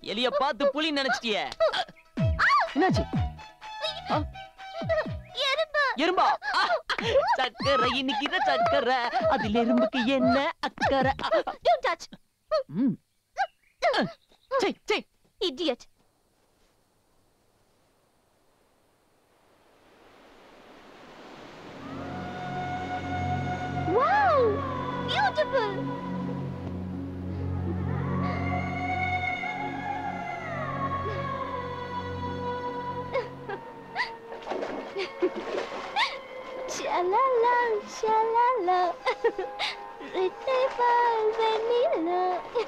எலிய பார்த்து புலி நினைச்சிட்டியே என்னாச்சு ஆ, எறும்பு எறும்பா ஆ, சக்கரை இன்னைக்கு இத சக்கரை அதுல எறும்புக்கு என்ன அக்கறை ஆ, டோன்ட் டச் ம். சை சை இடியட் வாவ் பியூட்டிஃபுல் ஷலலா ஷலலா ரெட்டை பால் வெண்ணிலா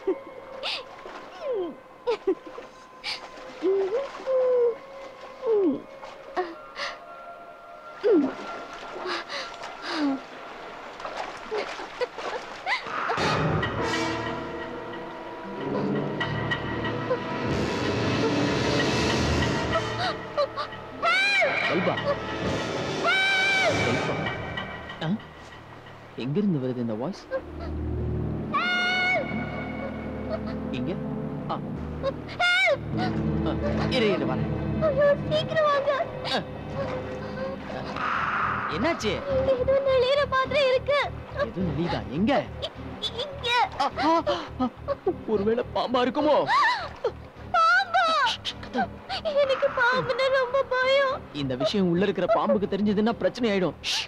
செல்வா செல்வா ஆ? எங்க இருந்து வருது இந்த வாய்ஸ் இங்க ஆ. ஆ, இரு இரு வரேன் ஐயோ, சீக்கிரம் வாங்க என்னாச்சு இங்க ஏதோ நெளியிற மாதிரி இருக்கு எதுவும் நெளிதா எங்க இ- இங்க ஆ, ஆ, ஆ. ஒருவேளை பாம்பா இருக்குமோ பாம்பா எனக்கு பாம்புன்னா ரொம்ப பயம் இந்த விஷயம் உள்ள இருக்கிற பாம்புக்கு தெரிஞ்சதுன்னா பிரச்சனை ஆயிடும் ஷ்,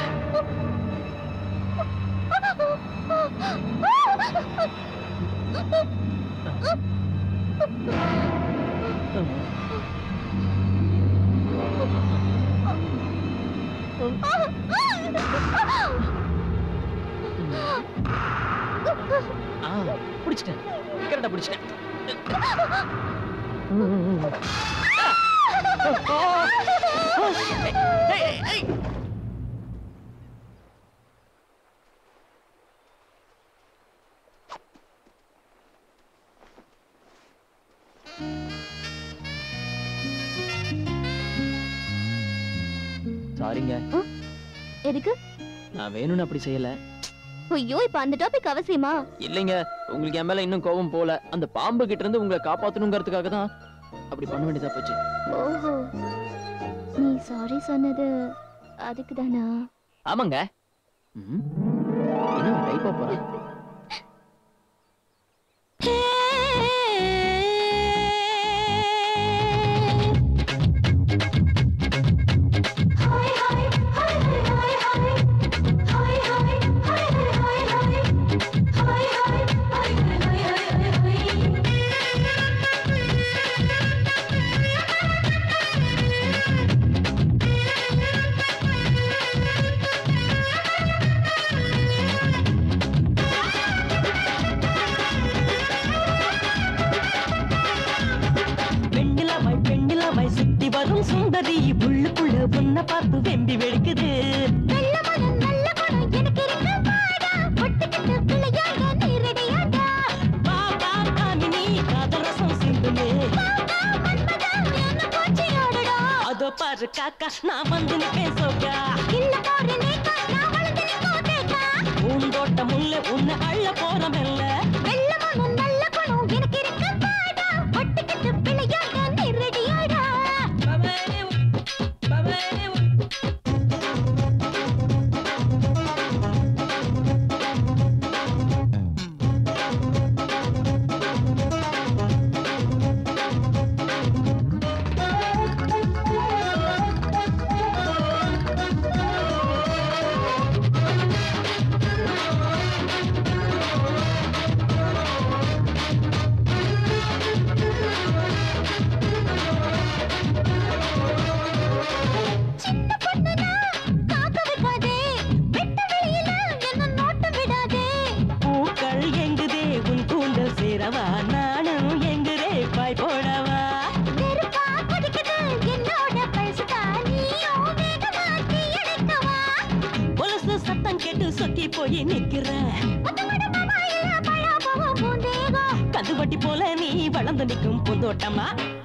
ஆ பிடிச்சிட்டேன் கரெக்டா பிடிச்சிட்டேன் ஏய், ஏய், ஏய். சாரிங்க எதுக்கு நான் வேணும்னு அப்படி செய்யல ஐயோ இப்ப அந்த டாபிக் அவசியமா இல்லைங்க உங்களுக்கு என் மேல இன்னும் கோபம் போல அந்த பாம்பு கிட்ட இருந்து உங்களை காப்பாத்தணுங்கிறதுக்காக தான் அப்படி பண்ண வேண்டியதா போச்சு ஓஹோ நீ சாரி சொன்னது அதுக்கு தானா ஆமாங்க ம். என்ன டைப்பா போறேன் பெண்ணிலவாய் பெண்ணிலவாய் சுத்தி வரும் சுந்தரி உள்ளுக்குள்ள உன்னை பார்த்து வெம்பி வெடிக்குது நல்ல மனம் நல்ல குணம் எனக்கு இருக்கு வாடா ஒட்டுக்கிட்டு விளையாட நீ ரெடியாடா பாபா காமினி காதல் ரசம் சிந்துமே வாடா மன்மதா என்ன கோச்சியாடடா அதோ பாரு காக்கா நான் வந்து நிப்பேன் சோக்கா இல்ல பாரு நேக்கா நான் வளர்ந்து நிக்கோட்டேக்கா பூந்தோட்ட முல்ல உன்னை அள்ள போற மெல்ல நல்ல மனம் நல்ல குணம் எனக்கு இருக்கு வாடா ஒட்டுக்கிட்டு விளையாட நீ ரெடியாடா சின்ன பொண்ணுனா காக்க வைக்காதே வெட்ட வெளியில என்ன நோட்டம் விடாதே பூக்கள் எங்குதே உன் கூந்தல் சேரவா நானும் எங்குதே பாய் போடவா நெருப்பா கொதிக்குது என்னோட பழசுதா நீயும் வேகமா தீயணைக்கவா கொலுசு சத்தம் கேட்டு சொக்கி போய் நிக்கிறேன் முத்தமட மாமா இல்ல பழா போவோம் பூந்தேகம் கந்துவட்டி போல நீ வளர்ந்து நிற்கும் பூந்தோட்டமா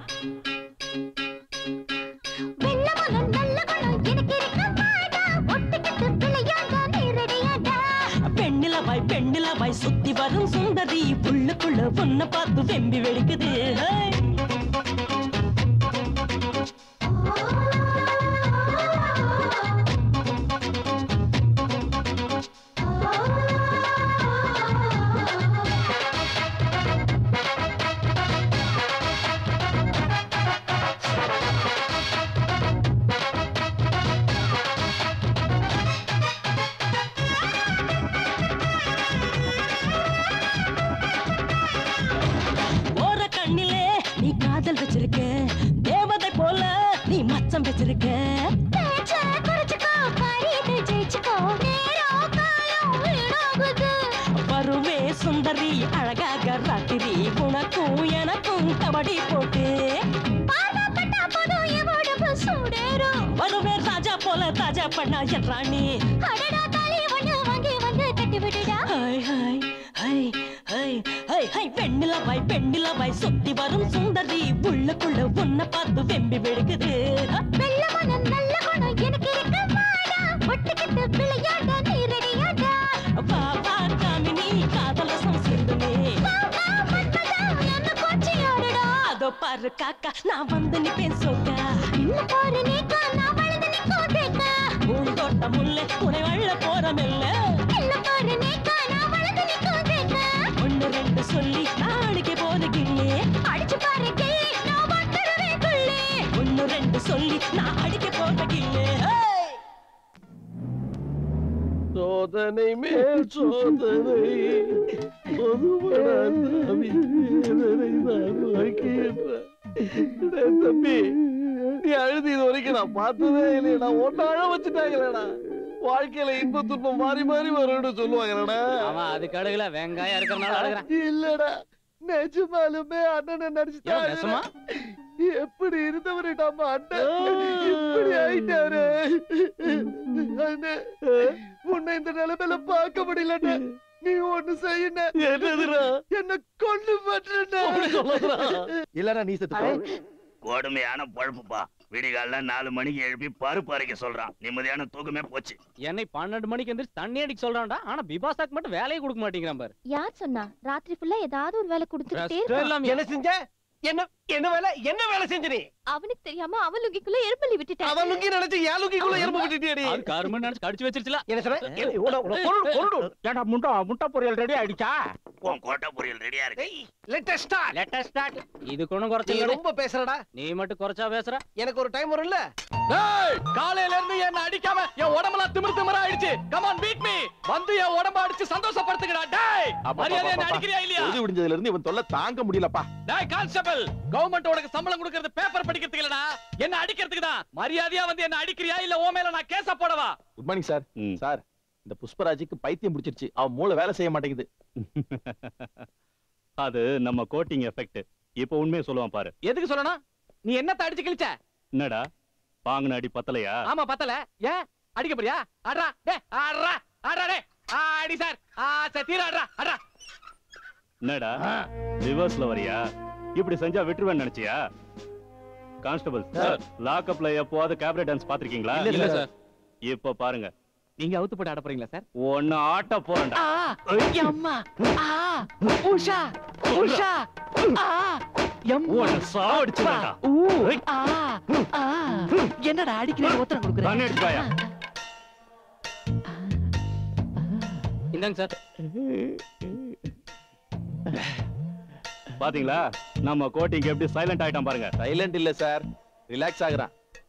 வெள்ள மனம் நல்ல குணம் எனக்கு இருக்கு வாடா ஒட்டுக்கிட்டு விளையாட நீ ரெடியாடா பெண்ணிலவாய் பெண்ணிலவாய் சுத்தி வரும் சுந்தரி உள்ளுக்குள்ள உன்னை பார்த்து வெம்பி வெடிக்குது ஹே. ஓர கண்ணிலே நீ காதல் வச்சிருக்க தேவதை போல நீ மச்சம் வச்சிருக்க பேச்ச குறைச்சுக்கோ, காரியத்தை ஜெயிச்சுக்கோ. நேரம் காலம் வீணாகுது. வருவே சுந்தரி அழகாக ராத்திரி உனக்கும் எனக்கும் கபடி போட்டு பாவப்பட்டா போதும் என் உடம்பு சூடேறும். வருவே ராஜா போல தாஜா பண்ணா என் ராணி அடடா, தாலி ஒண்ணு வாங்கி வந்து கட்டி விடுடா. Hi hi hi hi hi hi பெண்ணிலவாய் பெண்ணிலவாய் சுத்தி வரும் சுந்தரி உள்ளுக்குள்ள உன்னை பார்த்து வெம்பி வெடுக்குது வெள்ள மனம், நல்ல குணம் எனக்கு இருக்கு வாடா. ஒட்டுக்கிட்டு விளையாட நீ ரெடியாடா? வா வா காமினி காதலசம் சிந்துமே வா, வா, மன்மதா, என்ன கோச்சியாடுடா. அதோ பாரு காக்கா நான் வந்து நிப்பேன் சோக்கா இல்ல பாரு நீக்கா, நான் வளர்ந்து நிக்கும் தேக்கா. பூந்தோட்ட முல்லை உனை வள்ள போற மெல்ல இல்ல பாரு நீக்கா, நான் வளர்ந்து நிக்கும் தேக்கா. ஒண்ணு ரெண்டு சொல்லி நாளைக்கு போதுகில்லே அடிச்சு பாரு கிள்ளி, நான் வந்துடுவேன் துள்ளி. ஒண்ணு ரெண்டு சொல்லி நான் அடிக்க போதுகில்லே சோதனை மேல் சோதனை பொதுவரான் சாமி வேதனை நான் வாழ்க்கையேன். டேய் தம்பி நீ அழுது இது வரைக்கும் நான் பார்த்ததே இல்லையே நான் ஒன்ன அழ வச்சுட்டாங்களேடா வாழ்க்கையில இன்ப துன்பம் மாறி மாறி வரும்னு சொல்லுவாங்கடா அவன் அதுக்கு அழகுல வெங்காயம் இருக்கிறனால அழகுறான் இல்லடா நிஜமாலுமே அண்ணனை ஏன் நடிச்சுட்டாங்க நெசமா? எப்படி இருந்தவரு நம்ம அண்ணன் இப்படி ஆயிட்டாரு அண்ணே உன்னை இந்த நிலைமையில பார்க்க முடியலண்ணே நீ ஒண்ணு செய்யணும் என்னதுடா என்ன கொண்டு பண்றேன் இல்லடா நீ செத்து கொடுமையான பழப்புப்பா விடிகால நாலு மணிக்கு எழுப்பி பருப்பு அரைக்க சொல்றான் நிம்மதியான தூக்கமே போச்சு என்னை பன்னெண்டு மணிக்கு எந்திரிச்சு தண்ணி அடிக்க சொல்றான்டா ஆனா பிபாசாக்கு மட்டும் வேலையை கொடுக்க மாட்டேங்கிறான் பாரு யார் சொன்னா ராத்திரி ஃபுல்லா ஏதாவது ஒரு வேலை கொடுத்துட்டே ரெஸ்டே இல்லாம என்ன செஞ்ச என்ன என்ன வேலை என்ன வேலை செஞ்ச நீ அவனுக்கு தெரியாம அவன் லுங்கிக்குள்ள எருப்பள்ளி விட்டுட்டான் அவன் லுங்கி நினைச்சு ஏன் லுங்கிக்குள்ள எறும்பு விட்டுட்டியடி அது கரும்பு நினைச்சு கடிச்சு வச்சிருச்சுல என்ன சொல்ற ஏடா முண்டா முட்டை பொரியல் ரெடி ஆயிடுச்சா உன் கோட்டை பொரியல் ரெடியா இருக்கு லேட்டஸ்ட் ஸ்டார்ட் லேட்டஸ்ட் ஸ்டார்ட் இதுக்கு ஒண்ணும் நீ குறைச்சல ரொம்ப பேசுறடா நீ மட்டும் குறைச்சா பேசுற எனக்கு ஒரு டைம் வரும்ல காலையில இருந்து என்ன அடிக்காம என் உடம்பெல்லாம் திமிரு திமிரா ஆயிடுச்சு கமான் பீட் மீ வந்து என் உடம்ப அடிச்சு சந்தோஷப்படுத்துங்கடா டேய் மரியாதை என்ன அடிக்கிறியா இல்லையா பொழுது விடிஞ்சதுல இருந்து இவன் தொல்லை தாங்க முடியலப்பா டேய் கான்ஸ்டபிள் கவர்மெண்ட் உனக்கு சம்பளம் கொடுக்கிறது பேப்பர் படிக்கிறதுக்கு இல்லடா என்ன அடிக்கிறதுக்கு தான் மரியாதையா வந்து என்ன அடிக்கிறியா இல்ல உன் மேல நான் கேஸ போடவா குட் மார்னிங் சார் ம். சார் இந்த புஷ்பராஜுக்கு பைத்தியம் பிடிச்சிருச்சு அவன் மூளை வேலை செய்ய மாட்டேங்குது அது நம்ம கோட்டிங் எஃபெக்ட் இப்போ உண்மையை சொல்லுவான் பாரு எதுக்கு சொல்லணும் நீ என்னத்த அடிச்சு கிழிச்ச என்னடா வாங்கின அடி பத்தலையா ஆமா பத்தல ஏன் அடிக்க போறியா ஆடுறா டே ஆடுறா ஆடுறா டே ஆடி சார் ஆ சார் தீர ஆடுறா ஆடுறா என்னடா ரிவர்ஸ்ல வரியா இப்படி செஞ்சா விட்டுருவேன் நினைச்சியா கான்ஸ்டபிள் சார் லாக்அப்ல எப்போவாது கேபரே டான்ஸ் பாத்திருக்கீங்களா இல்ல சார் இப்ப பாருங்க நீங்க அவுத்து போட்டு ஆட போறீங்களா சார் ஒன்னு ஆட்ட போறேன்டா அம்மா ஆ உஷா உஷா ஆ உன்னை சாவடிச்சுடா ஆ ஆ என்னடா அடிக்கிறேன் ஒத்தரம் கொடுக்குறேன் தண்ணி அடிச்சு வாயா. இந்தாங்க சார் பாத்தீங்களா நம்ம கோட்டிங் எப்படி சைலண்ட் ஆயிட்டான் பாருங்க சைலண்ட் இல்ல சார் ரிலாக்ஸ் ஆகுறான்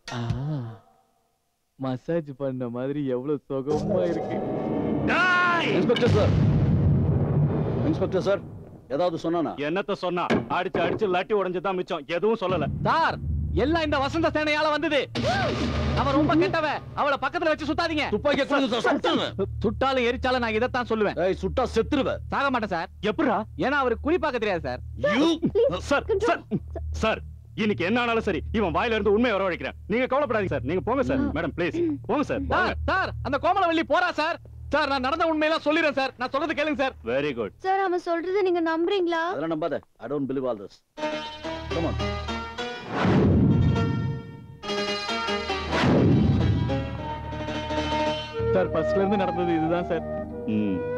மசாஜ் பண்ண மாதிரி எவ்வளவு சுகமா இருக்கு இன்ஸ்பெக்டர் சார் இன்ஸ்பெக்டர் சார் ஏதாவது சொன்னானா என்னத்த சொன்னா அடிச்சு அடிச்சு லட்டி உடைஞ்சுதான் மிச்சம் எதுவும் சொல்லல சார் எல்லாம் இந்த வசந்த சேனையால வந்தது அவ ரொம்ப கெட்டவ அவளை பக்கத்துல வச்சு சுத்தாதீங்க துப்பாக்கி கொடுங்க சார் சுட்டுங்க சுட்டாலும் எரிச்சாலும் நான் இதைத்தான் சொல்லுவேன் ஏய் சுட்டா செத்துருவ சாக மாட்டேன் சார் எப்படா ஏன்னா அவருக்கு குறி பார்க்க தெரியாது சார் சார் சார் சார் இன்னைக்கு என்ன ஆனாலும் சரி இவன் வாயில இருந்து உண்மையை வரவழைக்கிறேன் நீங்க கவலைப்படாதீங்க சார் நீங்க போங்க சார் மேடம் ப்ளீஸ் போங்க சார் சார் சார் அந்த கோமலவள்ளி போறா சார் சார் நான் நடந்த உண்மையெல்லாம் சொல்லிடுறேன் சார் நான் சொல்றது கேளுங்க சார் வெரி குட் சார் அவன் சொல்றதை நீங்க நம்புறீங்களா அதெல்லாம் நம்பாத I don't believe all this come on sir ஃபர்ஸ்ட்ல இருந்து நடந்தது இதுதான் சார் ம்